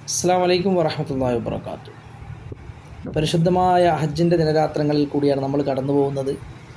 അസ്സാം വലൈക്കും വറഹമത്തല്ലാ വാബർക്കാത്തു പരിശുദ്ധമായ ഹജ്ജിൻ്റെ ദിനരാത്രങ്ങളിൽ കൂടിയാണ് നമ്മൾ കടന്നു പോകുന്നത്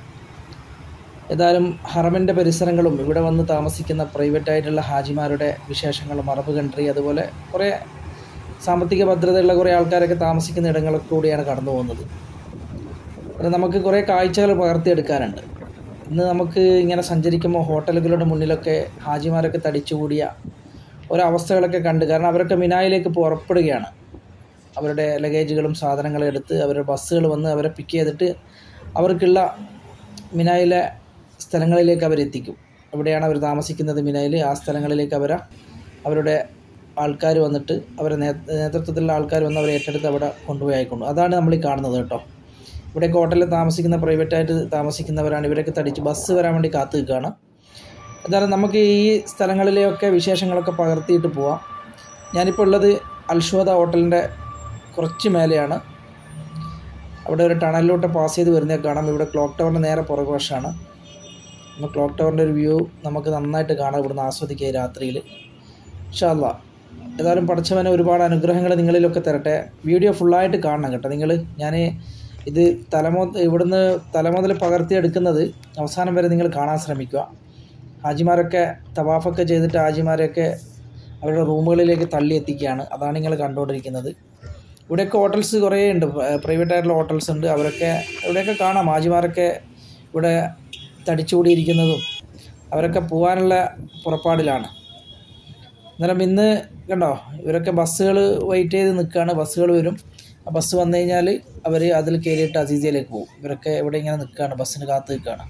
ഏതായാലും ഹറമിൻ്റെ പരിസരങ്ങളും ഇവിടെ വന്ന് താമസിക്കുന്ന പ്രൈവറ്റ് ആയിട്ടുള്ള ഹാജിമാരുടെ വിശേഷങ്ങളും അറബ് കൺട്രി അതുപോലെ കുറേ സാമ്പത്തിക ഭദ്രതയുള്ള കുറേ ആൾക്കാരൊക്കെ താമസിക്കുന്ന ഇടങ്ങളൊക്കെ കൂടിയാണ് കടന്നു പോകുന്നത് അത് നമുക്ക് കുറേ കാഴ്ചകൾ പകർത്തിയെടുക്കാനുണ്ട് ഇന്ന് നമുക്ക് ഇങ്ങനെ സഞ്ചരിക്കുമ്പോൾ ഹോട്ടലുകളുടെ മുന്നിലൊക്കെ ഹാജിമാരൊക്കെ തടിച്ചുകൂടിയ ഒരവസ്ഥകളൊക്കെ കണ്ട് കാരണം അവരൊക്കെ മിനായിലേക്ക് പുറപ്പെടുകയാണ് അവരുടെ ലഗേജുകളും സാധനങ്ങളും എടുത്ത് അവരുടെ ബസ്സുകൾ വന്ന് അവരെ പിക്ക് ചെയ്തിട്ട് അവർക്കുള്ള മിനായിലെ സ്ഥലങ്ങളിലേക്ക് അവരെത്തിക്കും എവിടെയാണ് അവർ താമസിക്കുന്നത് മിനായിൽ ആ സ്ഥലങ്ങളിലേക്ക് അവരെ അവരുടെ ആൾക്കാർ വന്നിട്ട് അവരെ നേ നേതൃത്വത്തിലുള്ള ആൾക്കാർ വന്ന് അവരെ ഏറ്റെടുത്ത് അവിടെ കൊണ്ടുപോയി അയക്കുന്നു അതാണ് നമ്മൾ ഈ കാണുന്നത് കേട്ടോ ഇവിടെ ഹോട്ടലിൽ താമസിക്കുന്ന പ്രൈവറ്റായിട്ട് താമസിക്കുന്നവരാണ് ഇവരൊക്കെ തടിച്ച് ബസ് വരാൻ വേണ്ടി കാത്തു നിൽക്കുകയാണ് എന്തായാലും നമുക്ക് ഈ സ്ഥലങ്ങളിലെയൊക്കെ വിശേഷങ്ങളൊക്കെ പകർത്തിയിട്ട് പോവാം ഞാനിപ്പോൾ ഉള്ളത് അൽഷോദ ഹോട്ടലിൻ്റെ കുറച്ച് മേലെയാണ് അവിടെ ഒരു ടണലിലോട്ട് പാസ് ചെയ്ത് വരുന്നത് കാണാം ഇവിടെ ക്ലോക്ക് ടവറിൻ്റെ നേരെ പുറകുവശമാണ് നമ്മൾ ക്ലോക്ക് ടവറിൻ്റെ ഒരു വ്യൂ നമുക്ക് നന്നായിട്ട് കാണാം ഇവിടുന്ന് ആസ്വദിക്കുക ഈ രാത്രിയിൽ ഇൻഷാല്ല ഏതായാലും പഠിച്ചവനെ ഒരുപാട് അനുഗ്രഹങ്ങൾ നിങ്ങളിലൊക്കെ തരട്ടെ വീഡിയോ ഫുള്ളായിട്ട് കാണണം കേട്ടോ നിങ്ങൾ ഞാൻ ഇത് തലമോ ഇവിടുന്ന് തലമുതൽ പകർത്തിയെടുക്കുന്നത് അവസാനം വരെ നിങ്ങൾ കാണാൻ ശ്രമിക്കുക ഹാജിമാരൊക്കെ തവാഫൊക്കെ ചെയ്തിട്ട് ഹാജിമാരെയൊക്കെ അവരുടെ റൂമുകളിലേക്ക് തള്ളി എത്തിക്കുകയാണ് അതാണ് നിങ്ങൾ കണ്ടുകൊണ്ടിരിക്കുന്നത് ഇവിടെയൊക്കെ ഹോട്ടൽസ് കുറേ ഉണ്ട് പ്രൈവറ്റ് ആയിട്ടുള്ള ഹോട്ടൽസ് ഉണ്ട് അവരൊക്കെ ഇവിടെയൊക്കെ കാണാം ഹാജിമാരൊക്കെ ഇവിടെ തടിച്ചുകൂടിയിരിക്കുന്നതും അവരൊക്കെ പോകാനുള്ള പുറപ്പാടിലാണ് അന്നേരം ഇന്ന് കണ്ടോ ഇവരൊക്കെ ബസ്സുകൾ വെയിറ്റ് ചെയ്ത് നിൽക്കുകയാണ് ബസ്സുകൾ വരും ആ ബസ് വന്നു കഴിഞ്ഞാൽ അവർ അതിൽ കയറിയിട്ട് അസീസിയയിലേക്ക് പോകും ഇവരൊക്കെ ഇവിടെ ഇങ്ങനെ നിൽക്കുകയാണ് ബസ്സിന് കാത്ത് നിൽക്കുകയാണ്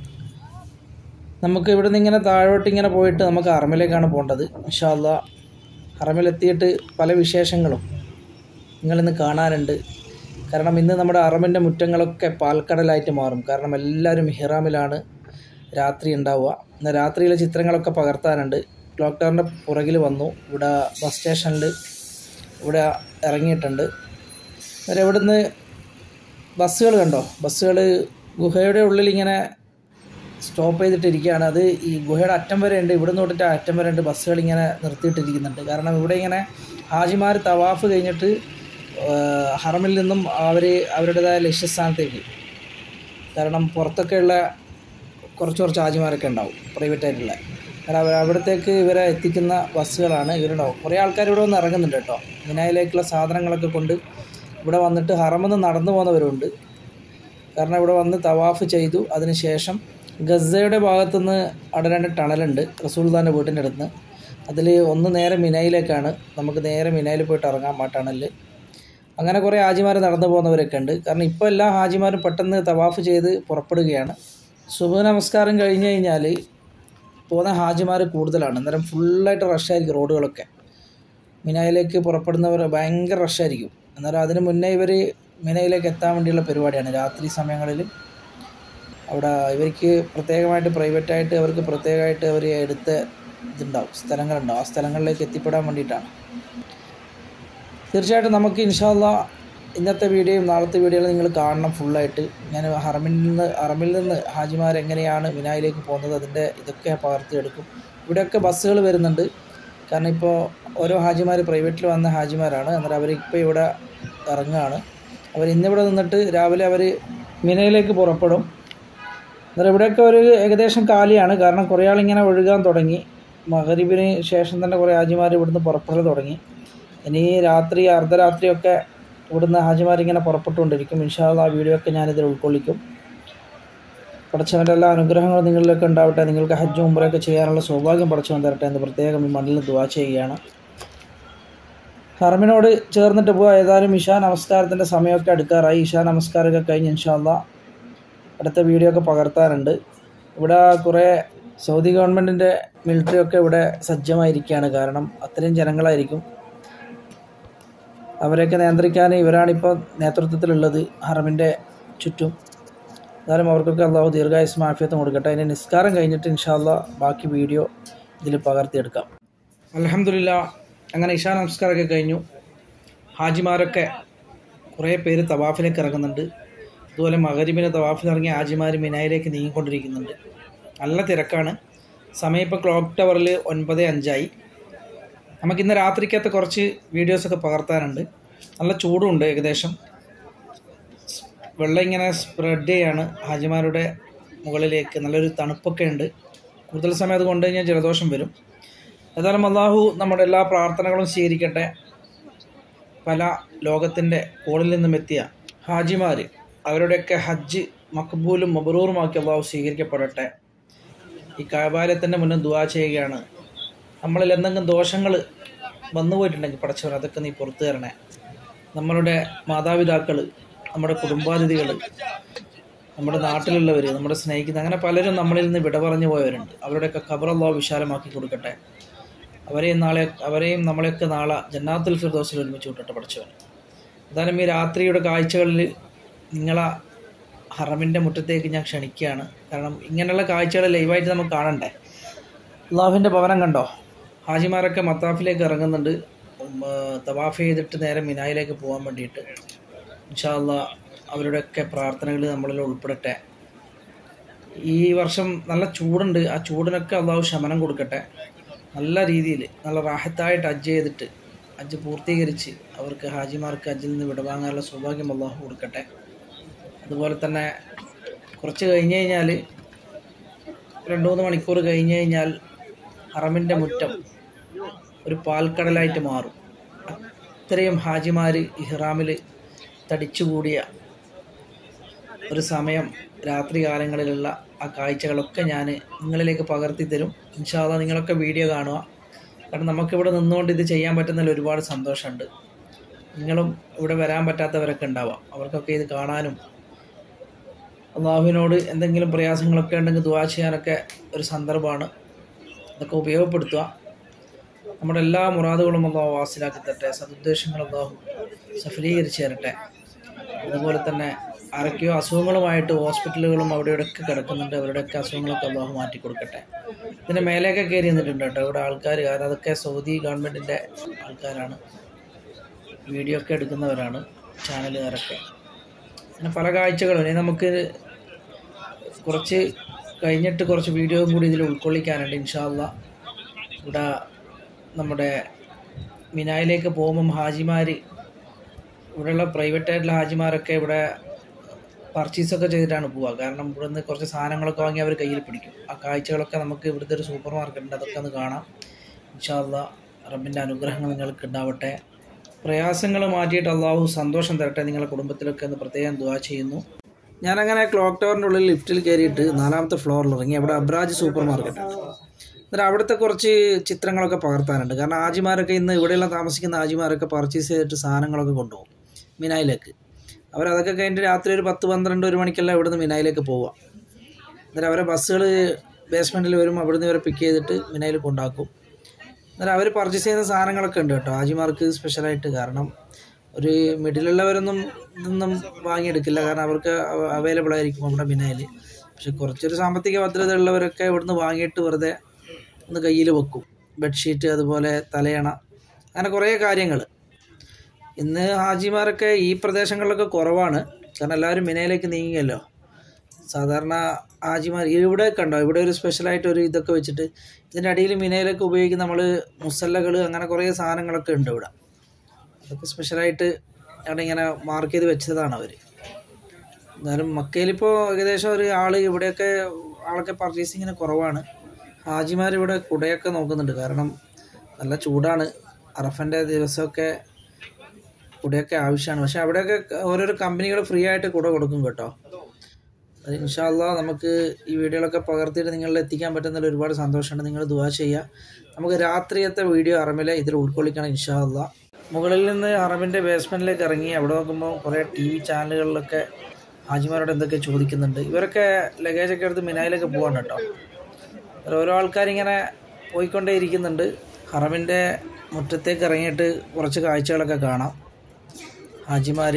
നമുക്ക് ഇവിടെ നിന്ന് ഇങ്ങനെ താഴോട്ട് ഇങ്ങനെ പോയിട്ട് നമുക്ക് അറമിലേക്കാണ് പോകേണ്ടത് ഇൻഷാല്ല അറമിലെത്തിയിട്ട് പല വിശേഷങ്ങളും നിങ്ങളിന്ന് കാണാനുണ്ട് കാരണം ഇന്ന് നമ്മുടെ അറമിൻ്റെ മുറ്റങ്ങളൊക്കെ പാൽക്കടലായിട്ട് മാറും കാരണം എല്ലാവരും ഹിറാമിലാണ് രാത്രി ഉണ്ടാവുക ഇന്ന് രാത്രിയിലെ ചിത്രങ്ങളൊക്കെ പകർത്താനുണ്ട് ക്ലോക്ക് ടവറിൻ്റെ പുറകിൽ വന്നു ഇവിടെ ബസ് സ്റ്റേഷനിൽ ഇവിടെ ഇറങ്ങിയിട്ടുണ്ട് അന്നേരം ഇവിടുന്ന് ബസ്സുകൾ കണ്ടോ ബസ്സുകൾ ഗുഹയുടെ ഉള്ളിൽ ഇങ്ങനെ സ്റ്റോപ്പ് ചെയ്തിട്ടിരിക്കുകയാണ് അത് ഈ ഗുഹയുടെ അറ്റം വരെ ഉണ്ട് ഇവിടെ തൊട്ടിട്ട് അറ്റം വരെ ഉണ്ട് ബസ്സുകൾ ഇങ്ങനെ നിർത്തിയിട്ടിരിക്കുന്നുണ്ട് കാരണം ഇവിടെ ഇങ്ങനെ ഹാജിമാർ തവാഫ് കഴിഞ്ഞിട്ട് ഹറമിൽ നിന്നും അവർ അവരുടേതായ ലക്ഷ്യസ്ഥാനത്തേക്ക് കാരണം പുറത്തൊക്കെയുള്ള കുറച്ച് കുറച്ച് ഹാജിമാരൊക്കെ ഉണ്ടാവും പ്രൈവറ്റ് ആയിട്ടുള്ള കാരണം അവർ അവിടത്തേക്ക് ഇവരെ എത്തിക്കുന്ന ബസ്സുകളാണ് ഇവരുണ്ടാവും കുറേ ആൾക്കാർ ഇവിടെ വന്ന് ഇറങ്ങുന്നുണ്ട് കേട്ടോ മിനായിലേക്കുള്ള സാധനങ്ങളൊക്കെ കൊണ്ട് ഇവിടെ വന്നിട്ട് ഹറമെന്ന് നടന്നു പോകുന്നവരുണ്ട് കാരണം ഇവിടെ വന്ന് തവാഫ് ചെയ്തു അതിനുശേഷം ഗസയുടെ ഭാഗത്തുനിന്ന് അവിടെ രണ്ട് ടണലുണ്ട് റസൂൽദാൻ്റെ വീട്ടിൻ്റെ അടുത്ത് അതിൽ ഒന്ന് നേരെ മിനയിലേക്കാണ് നമുക്ക് നേരെ മിനയിൽ പോയിട്ട് ഇറങ്ങാം ആ ടണലിൽ അങ്ങനെ കുറേ ഹാജിമാർ നടന്നു പോകുന്നവരൊക്കെ ഉണ്ട് കാരണം ഇപ്പോൾ എല്ലാ ഹാജിമാരും പെട്ടെന്ന് തവാഫ് ചെയ്ത് പുറപ്പെടുകയാണ് ശുഭ നമസ്കാരം കഴിഞ്ഞ് കഴിഞ്ഞാൽ പോകുന്ന ഹാജിമാർ കൂടുതലാണ് അന്നേരം ഫുള്ളായിട്ട് റഷായിരിക്കും റോഡുകളൊക്കെ മിനായിലേക്ക് പുറപ്പെടുന്നവർ ഭയങ്കര റഷായിരിക്കും അന്നേരം അതിന് മുന്നേ ഇവർ മിനയിലേക്ക് എത്താൻ വേണ്ടിയുള്ള പരിപാടിയാണ് രാത്രി സമയങ്ങളിൽ അവിടെ ഇവർക്ക് പ്രത്യേകമായിട്ട് പ്രൈവറ്റായിട്ട് അവർക്ക് പ്രത്യേകമായിട്ട് അവർ എടുത്ത ഇതുണ്ടാവും സ്ഥലങ്ങളുണ്ടാവും ആ സ്ഥലങ്ങളിലേക്ക് എത്തിപ്പെടാൻ വേണ്ടിയിട്ടാണ് തീർച്ചയായിട്ടും നമുക്ക് ഇൻഷാല്ല ഇന്നത്തെ വീഡിയോയും നാളത്തെ വീഡിയോയും നിങ്ങൾ കാണണം ഫുള്ളായിട്ട് ഞാൻ ഹറമിൽ നിന്ന് ഹറമിൽ നിന്ന് ഹാജിമാർ എങ്ങനെയാണ് മിനായിലേക്ക് പോകുന്നത് അതിൻ്റെ ഇതൊക്കെ പകർത്തിയെടുക്കും ഇവിടെയൊക്കെ ബസ്സുകൾ വരുന്നുണ്ട് കാരണം ഇപ്പോൾ ഓരോ ഹാജിമാർ പ്രൈവറ്റിൽ വന്ന ഹാജിമാരാണ് അന്നേരം അവരിപ്പോൾ ഇവിടെ ഇറങ്ങുകയാണ് അവർ ഇന്നിവിടെ നിന്നിട്ട് രാവിലെ അവർ മിനയിലേക്ക് പുറപ്പെടും അന്നേരം ഇവിടെയൊക്കെ ഒരു ഏകദേശം കാലിയാണ് കാരണം കുറേ ആളിങ്ങനെ ഒഴുകാൻ തുടങ്ങി മകരീബിന് ശേഷം തന്നെ കുറേ ഹാജിമാർ ഇവിടുന്ന് പുറപ്പെടൽ തുടങ്ങി ഇനി രാത്രി അർദ്ധരാത്രിയൊക്കെ ഇവിടുന്ന് ഹാജിമാരിങ്ങനെ പുറപ്പെട്ടുകൊണ്ടിരിക്കും ഇൻഷാല്ല ആ വീഡിയോ ഒക്കെ ഞാനിതിൽ ഉൾക്കൊള്ളിക്കും പഠിച്ചവൻ്റെ എല്ലാ അനുഗ്രഹങ്ങളും നിങ്ങളിലൊക്കെ ഉണ്ടാവട്ടെ നിങ്ങൾക്ക് ഹജ്ജും ഉംറയൊക്കെ ചെയ്യാനുള്ള സൗഭാഗ്യം പഠിച്ചവൻ തരട്ടെ എന്ന് പ്രത്യേകം ഈ മണ്ണിൽ ദുവാ ചെയ്യുകയാണ് ഹറമിനോട് ചേർന്നിട്ട് പോവുക ഏതായാലും ഇഷാ നമസ്കാരത്തിൻ്റെ സമയമൊക്കെ അടുക്കാറായി ഇഷാ നമസ്കാരമൊക്കെ കഴിഞ്ഞ് ഇൻഷാല്ല അടുത്ത വീഡിയോ ഒക്കെ പകർത്താറുണ്ട് ഇവിടെ കുറേ സൗദി ഗവൺമെൻറ്റിൻ്റെ മിലിറ്ററി ഒക്കെ ഇവിടെ സജ്ജമായിരിക്കുകയാണ് കാരണം അത്രയും ജനങ്ങളായിരിക്കും അവരെയൊക്കെ നിയന്ത്രിക്കാൻ ഇവരാണിപ്പോൾ നേതൃത്വത്തിലുള്ളത് ഹറമിൻ്റെ ചുറ്റും എന്നാലും അവർക്കൊക്കെ അള്ളാഹു ദീർഘായുസ് മാഫിയത്തും കൊടുക്കട്ടെ അതിന് നിസ്കാരം കഴിഞ്ഞിട്ട് ഇൻഷാല്ല ബാക്കി വീഡിയോ ഇതിൽ പകർത്തിയെടുക്കാം അലഹമില്ല അങ്ങനെ ഇഷാ നമസ്കാരമൊക്കെ കഴിഞ്ഞു ഹാജിമാരൊക്കെ കുറേ പേര് തവാഫിലേക്ക് ഇറങ്ങുന്നുണ്ട് അതുപോലെ മകരിബിന് തവാഫിലിറങ്ങിയ ഹാജിമാർ മിനായിലേക്ക് നീങ്ങിക്കൊണ്ടിരിക്കുന്നുണ്ട് നല്ല തിരക്കാണ് സമയം ഇപ്പോൾ ക്ലോക്ക് ടവറിൽ ഒൻപത് അഞ്ചായി നമുക്കിന്ന് രാത്രിക്കകത്ത് കുറച്ച് വീഡിയോസൊക്കെ പകർത്താനുണ്ട് നല്ല ചൂടുണ്ട് ഏകദേശം വെള്ളം ഇങ്ങനെ സ്പ്രെഡ് ചെയ്യാണ് ഹാജിമാരുടെ മുകളിലേക്ക് നല്ലൊരു തണുപ്പൊക്കെ ഉണ്ട് കൂടുതൽ സമയം അത് കൊണ്ടു കഴിഞ്ഞാൽ ജലദോഷം വരും ഏതായാലും അള്ളാഹു നമ്മുടെ എല്ലാ പ്രാർത്ഥനകളും സ്വീകരിക്കട്ടെ പല ലോകത്തിൻ്റെ കോണിൽ നിന്നും എത്തിയ ഹാജിമാർ അവരുടെയൊക്കെ ഹജ്ജ് മക്ബൂലും മബറൂറുമാക്കി അള്ളാഹു സ്വീകരിക്കപ്പെടട്ടെ ഈ കാബാലയത്തിൻ്റെ മുന്നിൽ ദുവാ ചെയ്യുകയാണ് നമ്മളിൽ എന്തെങ്കിലും ദോഷങ്ങൾ വന്നു പോയിട്ടുണ്ടെങ്കിൽ പടച്ചവൻ അതൊക്കെ നീ പുറത്തു തരണേ നമ്മളുടെ മാതാപിതാക്കൾ നമ്മുടെ കുടുംബാതിഥികൾ നമ്മുടെ നാട്ടിലുള്ളവർ നമ്മുടെ സ്നേഹിക്കുന്ന അങ്ങനെ പലരും നമ്മളിൽ നിന്ന് വിട പറഞ്ഞു പോയവരുണ്ട് അവരുടെയൊക്കെ ഖബറല്ലാഹു വിശാലമാക്കി കൊടുക്കട്ടെ അവരെയും നാളെ അവരെയും നമ്മളെയൊക്കെ നാളെ ജന്നാത്തുൽ ഫിർദോസിൽ ഒരുമിച്ച് വിട്ടിട്ട് പഠിച്ചവൻ എന്തായാലും ഈ രാത്രിയുടെ കാഴ്ചകളിൽ നിങ്ങളെ ഹറമിൻ്റെ മുറ്റത്തേക്ക് ഞാൻ ക്ഷണിക്കുകയാണ് കാരണം ഇങ്ങനെയുള്ള കാഴ്ചകൾ ലൈവായിട്ട് നമുക്ക് കാണണ്ടേ അള്ളാഹുവിൻ്റെ ഭവനം കണ്ടോ ഹാജിമാരൊക്കെ മത്താഫിലേക്ക് ഇറങ്ങുന്നുണ്ട് ഉം, ആ, തവാഫ് ചെയ്തിട്ട് നേരെ മിനായിലേക്ക് പോകാൻ വേണ്ടിയിട്ട് ഇൻഷാല്ല അവരുടെയൊക്കെ പ്രാർത്ഥനകൾ നമ്മളിൽ ഉൾപ്പെടട്ടെ ഈ വർഷം നല്ല ചൂടുണ്ട് ആ ചൂടിനൊക്കെ അള്ളാഹു ശമനം കൊടുക്കട്ടെ നല്ല രീതിയിൽ നല്ല റാഹത്തായിട്ട് ഹജ്ജ് ചെയ്തിട്ട് ഹജ്ജ് പൂർത്തീകരിച്ച് അവർക്ക് ഹാജിമാർക്ക് ഹജ്ജിൽ നിന്ന് വിടവാങ്ങാനുള്ള സൗഭാഗ്യം അള്ളാഹു കൊടുക്കട്ടെ അതുപോലെ തന്നെ കുറച്ച് കഴിഞ്ഞ് കഴിഞ്ഞാൽ രണ്ട് മൂന്ന് മണിക്കൂർ കഴിഞ്ഞ് കഴിഞ്ഞാൽ ഹറമിൻ്റെ മുറ്റം ഒരു പാൽക്കടലായിട്ട് മാറും അത്രയും ഹാജിമാർ ഇഹ്റാമിൽ തടിച്ചുകൂടിയ ഒരു സമയം രാത്രി കാലങ്ങളിലുള്ള ആ കാഴ്ചകളൊക്കെ ഞാൻ നിങ്ങളിലേക്ക് പകർത്തി തരും ഇൻഷാല്ല നിങ്ങളൊക്കെ വീഡിയോ കാണുക കാരണം നമുക്കിവിടെ നിന്നുകൊണ്ട് ഇത് ചെയ്യാൻ പറ്റുന്നതിൽ ഒരുപാട് സന്തോഷമുണ്ട് നിങ്ങളും ഇവിടെ വരാൻ പറ്റാത്തവരൊക്കെ ഉണ്ടാവാം അവർക്കൊക്കെ ഇത് കാണാനും അള്ളാഹുവിനോട് എന്തെങ്കിലും പ്രയാസങ്ങളൊക്കെ ഉണ്ടെങ്കിൽ ദുവാ ചെയ്യാനൊക്കെ ഒരു സന്ദർഭമാണ് അതൊക്കെ ഉപയോഗപ്പെടുത്തുക നമ്മുടെ എല്ലാ മുറാദുകളും അള്ളാഹു വാസിലാക്കി തരട്ടെ സതുദ്ദേശങ്ങൾ അള്ളാഹു സഫലീകരിച്ച് തരട്ടെ അതുപോലെ തന്നെ ആരൊക്കെയോ അസുഖങ്ങളുമായിട്ട് ഹോസ്പിറ്റലുകളും അവിടെ ഇവിടെയൊക്കെ കിടക്കുന്നുണ്ട് അവരുടെയൊക്കെ അസുഖങ്ങളൊക്കെ അള്ളാഹു മാറ്റി കൊടുക്കട്ടെ ഇതിൻ്റെ മേലെയൊക്കെ കയറി നിന്നിട്ടുണ്ട് കേട്ടോ ഇവിടെ ആൾക്കാർ കാരണം അതൊക്കെ സൗദി ഗവൺമെൻറ്റിൻ്റെ ആൾക്കാരാണ് വീഡിയോ ഒക്കെ എടുക്കുന്നവരാണ് ചാനലുകാരൊക്കെ അങ്ങനെ പല കാഴ്ചകളും ഇനി നമുക്ക് കുറച്ച് കഴിഞ്ഞിട്ട് കുറച്ച് വീഡിയോയും കൂടി ഇതിൽ ഉൾക്കൊള്ളിക്കാനുണ്ട് ഇൻഷാല്ല ഇവിടെ നമ്മുടെ മിനായിലേക്ക് പോകുമ്പം ഹാജിമാർ ഇവിടെയുള്ള പ്രൈവറ്റ് ആയിട്ടുള്ള ഹാജിമാരൊക്കെ ഇവിടെ പർച്ചേസൊക്കെ ചെയ്തിട്ടാണ് പോവുക കാരണം ഇവിടുന്ന് കുറച്ച് സാധനങ്ങളൊക്കെ വാങ്ങി അവർ കയ്യിൽ പിടിക്കും ആ കാഴ്ചകളൊക്കെ നമുക്ക് ഇവിടുത്തെ ഒരു സൂപ്പർ മാർക്കറ്റ് ഉണ്ട് അതൊക്കെ ഒന്ന് കാണാം ഇൻഷാല്ല റബ്ബിൻ്റെ അനുഗ്രഹങ്ങൾ നിങ്ങൾക്ക് ഉണ്ടാവട്ടെ പ്രയാസങ്ങൾ മാറ്റിയിട്ട് അള്ളാഹു സന്തോഷം തരട്ടെ നിങ്ങളുടെ കുടുംബത്തിലൊക്കെ ഒന്ന് പ്രത്യേകം ദുവാ ചെയ്യുന്നു ഞാനങ്ങനെ ക്ലോക്ക് ടവറിൻ്റെ ഉള്ളിൽ ലിഫ്റ്റിൽ കയറിയിട്ട് നാലാമത്തെ ഫ്ലോറിൽ ഇറങ്ങി അവിടെ അബ്രാജ് സൂപ്പർ മാർക്കറ്റ് ആണ് എന്നിട്ട് അവിടുത്തെ കുറച്ച് ചിത്രങ്ങളൊക്കെ പകർത്താനുണ്ട് കാരണം ആജിമാരൊക്കെ ഇന്ന് ഇവിടെയുള്ള താമസിക്കുന്ന ആജിമാരൊക്കെ പർച്ചേസ് ചെയ്തിട്ട് സാധനങ്ങളൊക്കെ കൊണ്ടുപോകും മിനായിലേക്ക് അവരതൊക്കെ കഴിഞ്ഞിട്ട് രാത്രി ഒരു പത്ത് പന്ത്രണ്ട് ഒരു മണിക്കെല്ലാം ഇവിടുന്ന് മിനായിലേക്ക് പോവുക എന്നിട്ട് അവരെ ബസ്സുകൾ ബേസ്മെൻറ്റിൽ വരും അവിടുന്ന് ഇവരെ പിക്ക് ചെയ്തിട്ട് മിനായിൽ കൊണ്ടാക്കും എന്നാൽ അവർ പർച്ചേസ് ചെയ്യുന്ന സാധനങ്ങളൊക്കെ ഉണ്ട് കേട്ടോ ആജിമാർക്ക് സ്പെഷ്യലായിട്ട് കാരണം ഒരു മിഡിലുള്ളവരൊന്നും ഇതൊന്നും വാങ്ങിയെടുക്കില്ല കാരണം അവർക്ക് അവൈലബിൾ ആയിരിക്കും നമ്മുടെ മിനായിൽ പക്ഷെ കുറച്ചൊരു സാമ്പത്തിക ഭദ്രത ഉള്ളവരൊക്കെ ഇവിടുന്ന് വാങ്ങിയിട്ട് വെറുതെ ഒന്ന് കയ്യിൽ വെക്കും ബെഡ്ഷീറ്റ് അതുപോലെ തലയണ അങ്ങനെ കുറേ കാര്യങ്ങൾ ഇന്ന് ഹാജിമാരൊക്കെ ഈ പ്രദേശങ്ങളിലൊക്കെ കുറവാണ് കാരണം എല്ലാവരും മിനയിലേക്ക് നീങ്ങിയല്ലോ സാധാരണ ഹാജിമാർ ഇവിടെ കണ്ടോ ഇവിടെ ഒരു സ്പെഷ്യലായിട്ട് ഒരു ഇതൊക്കെ വെച്ചിട്ട് ഇതിൻ്റെ അടിയിൽ മിനയിലൊക്കെ ഉപയോഗിക്കുന്ന നമ്മൾ മുസല്ലകൾ അങ്ങനെ കുറേ സാധനങ്ങളൊക്കെ ഉണ്ട് ഇവിടെ അതൊക്കെ സ്പെഷ്യലായിട്ട് അവിടെ ഇങ്ങനെ മാർക്ക് ചെയ്ത് വെച്ചതാണ് അവർ എന്നാലും മക്കയിലിപ്പോൾ ഏകദേശം ഒരു ആൾ ഇവിടെയൊക്കെ ആളൊക്കെ പർച്ചേസിങ്ങിന് കുറവാണ് ഹാജിമാർ ഇവിടെ കുടയൊക്കെ നോക്കുന്നുണ്ട് കാരണം നല്ല ചൂടാണ് അറഫൻ്റെ ദിവസമൊക്കെ കുടയൊക്കെ ആവശ്യമാണ് പക്ഷെ അവിടെയൊക്കെ ഓരോരോ കമ്പനികൾ ഫ്രീ ആയിട്ട് കുട കൊടുക്കും കേട്ടോ അത് ഇൻഷാല്ല നമുക്ക് ഈ വീഡിയോകളൊക്കെ പകർത്തിയിട്ട് നിങ്ങളിൽ എത്തിക്കാൻ പറ്റുന്നതിൽ ഒരുപാട് സന്തോഷമുണ്ട് നിങ്ങൾ ദുവാ ചെയ്യുക നമുക്ക് രാത്രിയത്തെ വീഡിയോ അറമിലെ ഇതിൽ ഉൾക്കൊള്ളിക്കണം ഇൻഷാല്ല മുകളിൽ നിന്ന് അറബിൻ്റെ ബേസ്മെൻറ്റിലേക്ക് ഇറങ്ങി അവിടെ നോക്കുമ്പോൾ കുറേ ടി വി ചാനലുകളിലൊക്കെ ഹാജിമാരോട് എന്തൊക്കെ ചോദിക്കുന്നുണ്ട് ഇവരൊക്കെ ലഗേജൊക്കെ എടുത്ത് മിനായിലേക്ക് പോവാണ് കേട്ടോ അതിൽ ഓരോ ആൾക്കാരിങ്ങനെ പോയിക്കൊണ്ടേ ഇരിക്കുന്നുണ്ട് ഹറമിൻ്റെ മുറ്റത്തേക്ക് ഇറങ്ങിയിട്ട് കുറച്ച് കാഴ്ചകളൊക്കെ കാണാം ഹാജിമാർ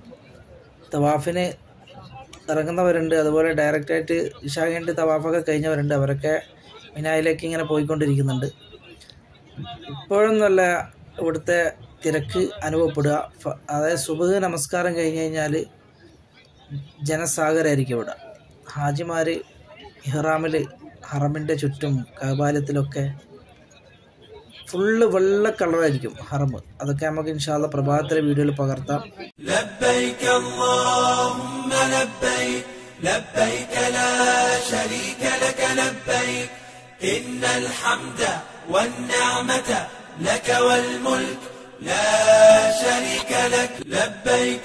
തവാഫിന് ഇറങ്ങുന്നവരുണ്ട് അതുപോലെ ഡയറക്റ്റായിട്ട് ഇഷാ കഴിഞ്ഞിട്ട് തവാഫൊക്കെ കഴിഞ്ഞവരുണ്ട് അവരൊക്കെ മിനായിലേക്ക് ഇങ്ങനെ പോയിക്കൊണ്ടിരിക്കുന്നുണ്ട് ഇപ്പോഴും നല്ല ഇവിടുത്തെ തിരക്ക് അനുഭവപ്പെടുക ഫ- അതായത് സുബഹ് നമസ്കാരം കഴിഞ്ഞ് കഴിഞ്ഞാൽ ജനസാഗരമായിരിക്കും ഇവിടെ ഹാജിമാർ ഇഹ്റാമിൽ ഹറമിൻ്റെ ചുറ്റും കബാലത്തിലൊക്കെ ഫുള്ള് വെള്ള കളറായിരിക്കും ഹറമ് അതൊക്കെ നമുക്ക് ഇൻഷാല്ല പ്രഭാതത്തിലെ വീഡിയോയിൽ പകർത്താം لبيك اللهم لبيك لبيك لا شريك لك لبيك إن الحمد والنعمة لك والملك لا شريك لك لبيك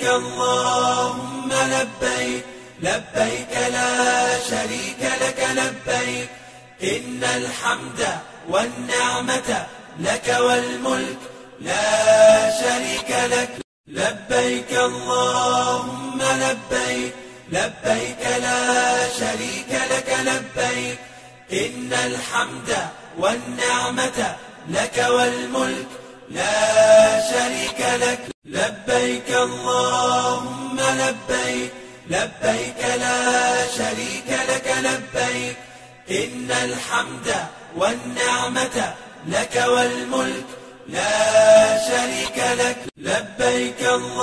اللهم لبيك لبيك لا شريك لك لبيك إن الحمد والنعمة لك والملك لا شريك لك لبيك اللهم لبيك لبيك لا شريك لك لبيك إن الحمد والنعمة لك والملك لا شريك لك لبيك اللهم لبيك لبيك لا شريك لك لبيك إن الحمد والنعمة لك والملك لا شريك لك لبيك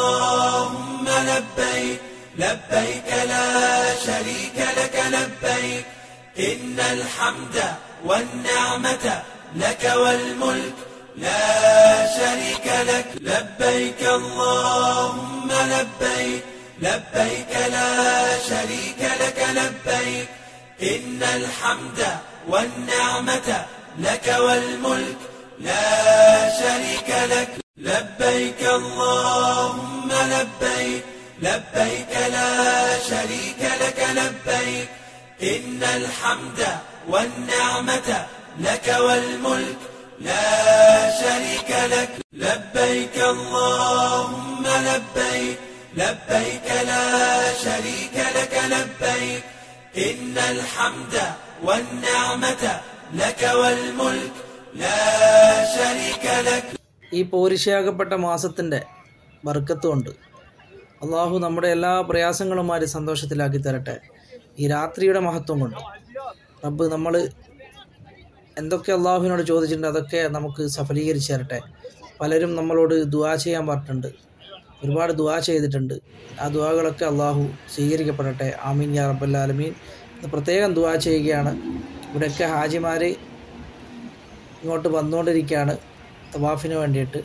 اللهم لبيك لبيك لا شريك لك لبيك إن الحمد والنعمة لك والملك لا شريك لك لبيك اللهم لبيك لبيك لا شريك لك لبيك إن الحمد والنعمة لك والملك لا شريك لك لبيك اللهم لبيك لبيك لا شريك لك لبيك إن الحمد والنعمة لك والملك لا شريك لك لبيك اللهم لبيك لبيك لا شريك لك لبيك إن الحمد والنعمة لك والملك لا شريك لك ഈ പോരിശയാകപ്പെട്ട മാസത്തിൻ്റെ ബർക്കത്തുകൊണ്ട് അള്ളാഹു നമ്മുടെ എല്ലാ പ്രയാസങ്ങളും മാറി സന്തോഷത്തിലാക്കി തരട്ടെ ഈ രാത്രിയുടെ മഹത്വം കൊണ്ട് റബ്ബ് നമ്മൾ എന്തൊക്കെ അള്ളാഹുവിനോട് ചോദിച്ചിട്ടുണ്ട് അതൊക്കെ നമുക്ക് സഫലീകരിച്ച് തരട്ടെ പലരും നമ്മളോട് ദുആ ചെയ്യാൻ പറഞ്ഞിട്ടുണ്ട് ഒരുപാട് ദുആ ചെയ്തിട്ടുണ്ട് ആ ദുആകളൊക്കെ അള്ളാഹു സ്വീകരിക്കപ്പെടട്ടെ ആമീൻ യാ റബ്ബല്ലാലമീൻ ഇന്ന് പ്രത്യേകം ദുആ ചെയ്യുകയാണ് ഇവിടെയൊക്കെ ഹാജിമാർ ഇങ്ങോട്ട് വന്നുകൊണ്ടിരിക്കുകയാണ് തവാഫിന് വേണ്ടിയിട്ട്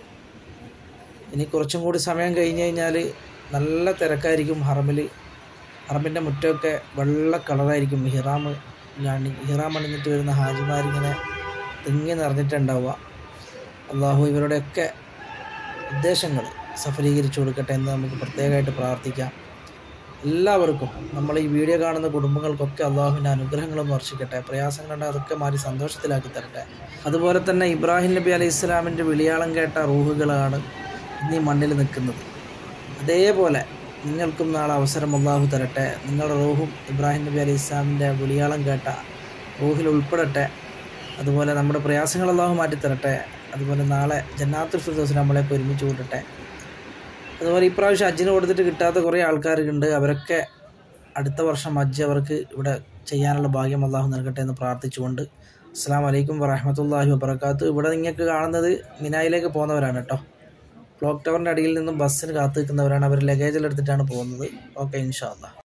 ഇനി കുറച്ചും കൂടി സമയം കഴിഞ്ഞ് കഴിഞ്ഞാൽ നല്ല തിരക്കായിരിക്കും ഹറമിൽ ഹറമിൻ്റെ മുറ്റമൊക്കെ വെള്ള കളറായിരിക്കും ഹിറാം ഞാൻ ഹിറാം അണിഞ്ഞിട്ട് വരുന്ന ഹാജിമാരിങ്ങനെ തിങ്ങി നിറഞ്ഞിട്ടുണ്ടാവുക അള്ളാഹു ഇവരുടെയൊക്കെ ഉദ്ദേശങ്ങൾ സഫലീകരിച്ചു കൊടുക്കട്ടെ എന്ന് നമുക്ക് പ്രത്യേകമായിട്ട് പ്രാർത്ഥിക്കാം എല്ലാവർക്കും നമ്മൾ ഈ വീഡിയോ കാണുന്ന കുടുംബങ്ങൾക്കൊക്കെ അള്ളാഹുവിൻ്റെ അനുഗ്രഹങ്ങളും വർഷിക്കട്ടെ പ്രയാസങ്ങളുടെ അതൊക്കെ മാറി സന്തോഷത്തിലാക്കി തരട്ടെ അതുപോലെ തന്നെ ഇബ്രാഹിം നബി അലൈഹി ഇസ്ലാമിൻ്റെ വിളിയാളം കേട്ട റൂഹുകളാണ് ഇന്ന് ഈ മണ്ണിൽ നിൽക്കുന്നത് അതേപോലെ നിങ്ങൾക്കും നാളെ അവസരം അള്ളാഹു തരട്ടെ നിങ്ങളുടെ റൂഹും ഇബ്രാഹിം നബി അലൈഹി ഇസ്ലാമിൻ്റെ വിളിയാളം കേട്ട റൂഹിൽ ഉൾപ്പെടട്ടെ അതുപോലെ നമ്മുടെ പ്രയാസങ്ങൾ അള്ളാഹു മാറ്റിത്തരട്ടെ അതുപോലെ നാളെ ജന്നാത്തുൽ ഫിർദോസിൽ നമ്മളെയൊക്കെ ഒരുമിച്ച് കൂട്ടട്ടെ അതുപോലെ ഇപ്രാവശ്യം ഹജ്ജിന് കൊടുത്തിട്ട് കിട്ടാത്ത കുറേ ആൾക്കാരുണ്ട് അവരൊക്കെ അടുത്ത വർഷം ഹജ്ജ് അവർക്ക് ഇവിടെ ചെയ്യാനുള്ള ഭാഗ്യം അള്ളാഹു നൽകട്ടെ എന്ന് പ്രാർത്ഥിച്ചുകൊണ്ട് അസ്സാം വലൈക്കും വറഹമത്തല്ലാഹി വബർക്കാത്തു ഇവിടെ നിങ്ങൾക്ക് കാണുന്നത് മിനായിലേക്ക് പോകുന്നവരാണ് കേട്ടോ ക്ലോക്ക് ടവറിൻ്റെ അടിയിൽ നിന്നും ബസ്സിന് കാത്തു നിൽക്കുന്നവരാണ് അവർ ലഗേജിൽ എടുത്തിട്ടാണ് പോകുന്നത് ഓക്കെ ഇൻഷാ അല്ലാ